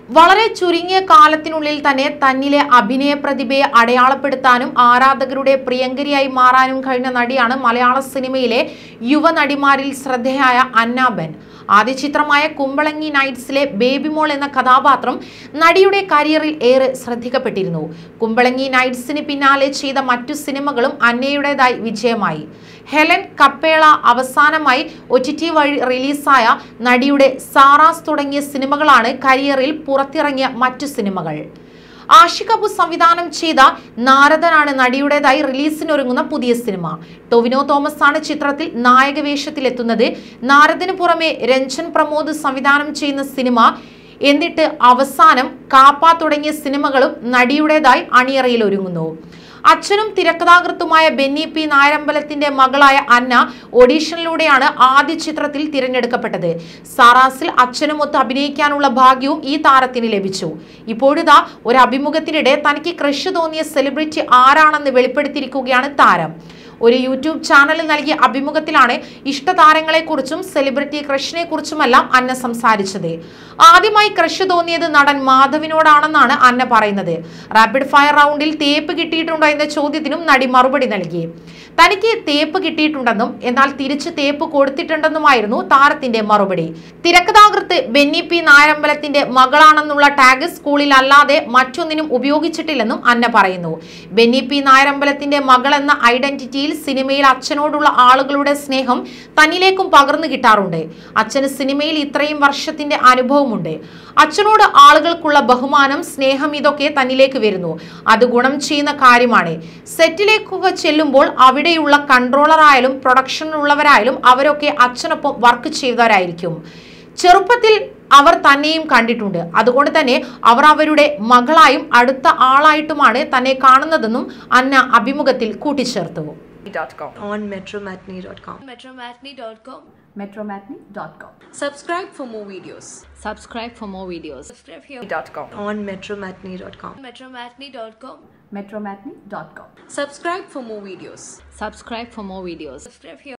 വളരെ ചുരുങ്ങിയ കാലത്തിനുള്ളിൽ തന്നെ തന്നിലെ അഭിനയ പ്രതിഭയെ അടയാളപ്പെടുത്താനും ആരാധകരുടെ പ്രിയങ്കരിയായി മാറാനും കഴിഞ്ഞ നടിയാണ് മലയാള സിനിമയിലെ യുവനടിമാരിൽ ശ്രദ്ധേയായ അന്നാബെൻ ആദ്യ ചിത്രമായ കുമ്പളങ്ങി നൈറ്റ്സിലെ ബേബി മോൾ എന്ന കഥാപാത്രം നടിയുടെ കരിയറിൽ ഏറെ ശ്രദ്ധിക്കപ്പെട്ടിരുന്നു കുമ്പളങ്ങി നൈറ്റ്സിന് പിന്നാലെ ചെയ്ത മറ്റു സിനിമകളും അന്നയുടേതായി വിജയമായി ഹെലൻ കപ്പേള അവസാനമായി ഒ ടി ടി വഴി റിലീസായ നടിയുടെ സാറാസ് തുടങ്ങിയ സിനിമകളാണ് കരിയറിൽ പുറത്തിറങ്ങിയ മറ്റു സിനിമകൾ ആഷിഖ് അബു സംവിധാനം ചെയ്ത നാരദനാണ് നടിയുടേതായി റിലീസിനൊരുങ്ങുന്ന പുതിയ സിനിമ ടൊവിനോ തോമസ് ആണ് ചിത്രത്തിൽ നായക വേഷത്തിലെത്തുന്നത് നാരദിന് പുറമെ രഞ്ജൻ പ്രമോദ് സംവിധാനം ചെയ്യുന്ന സിനിമ എന്നിട്ട് അവസാനം കാപ്പ തുടങ്ങിയ സിനിമകളും നടിയുടേതായി അണിയറയിൽ ഒരുങ്ങുന്നു അച്ഛനും തിരക്കഥാകൃത്തുമായ ബെന്നി പി നായരമ്പലത്തിന്റെ മകളായ അന്ന ഓഡീഷനിലൂടെയാണ് ആദ്യ ചിത്രത്തിൽ തിരഞ്ഞെടുക്കപ്പെട്ടത് സാറാസിൽ അച്ഛനുമൊത്ത് അഭിനയിക്കാനുള്ള ഭാഗ്യവും ഈ താരത്തിന് ലഭിച്ചു ഇപ്പോഴിതാ ഒരു അഭിമുഖത്തിനിടെ തനിക്ക് ക്രഷ് തോന്നിയ സെലിബ്രിറ്റി ആരാണെന്ന് വെളിപ്പെടുത്തിയിരിക്കുകയാണ് താരം ഒരു യൂട്യൂബ് ചാനലിൽ നൽകിയ അഭിമുഖത്തിലാണ് ഇഷ്ടതാരങ്ങളെക്കുറിച്ചും സെലിബ്രിറ്റി ക്രഷിനെ കുറിച്ചുമെല്ലാം അന്ന സംസാരിച്ചത് ആദ്യമായി ക്രഷ് തോന്നിയത് നടൻ മാധവിനോടാണെന്നാണ് അന്ന പറയുന്നത് റാപ്പിഡ് ഫയർ റൗണ്ടിൽ തേപ്പ് കിട്ടിയിട്ടുണ്ടോ എന്ന ചോദ്യത്തിനും നടി മറുപടി നൽകി തനിക്ക് തേപ്പ് കിട്ടിയിട്ടുണ്ടെന്നും എന്നാൽ തിരിച്ച് തേപ്പ് കൊടുത്തിട്ടുണ്ടെന്നുമായിരുന്നു താരത്തിന്റെ മറുപടി തിരക്കഥാകൃത്ത് ബെന്നി പി നായരമ്പലത്തിന്റെ മകളാണെന്നുള്ള ടാഗ് സ്കൂളിൽ അല്ലാതെ മറ്റൊന്നിനും ഉപയോഗിച്ചിട്ടില്ലെന്നും അന്ന പറയുന്നു ബെന്നി പി നായരമ്പലത്തിന്റെ മകൾ എന്ന ഐഡന്റിറ്റിയിൽ സിനിമയിൽ അച്ഛനോടുള്ള ആളുകളുടെ സ്നേഹം തന്നിലേക്കും പകർന്നു കിട്ടാറുണ്ട് അച്ഛന് സിനിമയിൽ ഇത്രയും വർഷത്തിന്റെ അനുഭവമുണ്ട് അച്ഛനോട് ആളുകൾക്കുള്ള ബഹുമാനം സ്നേഹം ഇതൊക്കെ തന്നിലേക്ക് വരുന്നു അത് ഗുണം ചെയ്യുന്ന കാര്യമാണ് സെറ്റിലേക്കൊക്കെ ചെല്ലുമ്പോൾ അവിടെയുള്ള കൺട്രോളറായാലും പ്രൊഡക്ഷനിലുള്ളവരായാലും അവരൊക്കെ അച്ഛനൊപ്പം വർക്ക് ചെയ്തവരായിരിക്കും ചെറുപ്പത്തിൽ അവർ തന്നെയും കണ്ടിട്ടുണ്ട് അതുകൊണ്ട് തന്നെ അവർ അവരുടെ മകളായും അടുത്ത ആളായിട്ടുമാണ് തന്നെ കാണുന്നതെന്നും അന്ന അഭിമുഖത്തിൽ കൂട്ടിച്ചേർത്തു com. on metromatney.com. metromatney.com metromatney.com. Subscribe for more videos Subscribe for more videos. subscribe here com. on metromatney.com. metromatney.com metromatney.com. Subscribe for more videos Subscribe for more videos. subscribe here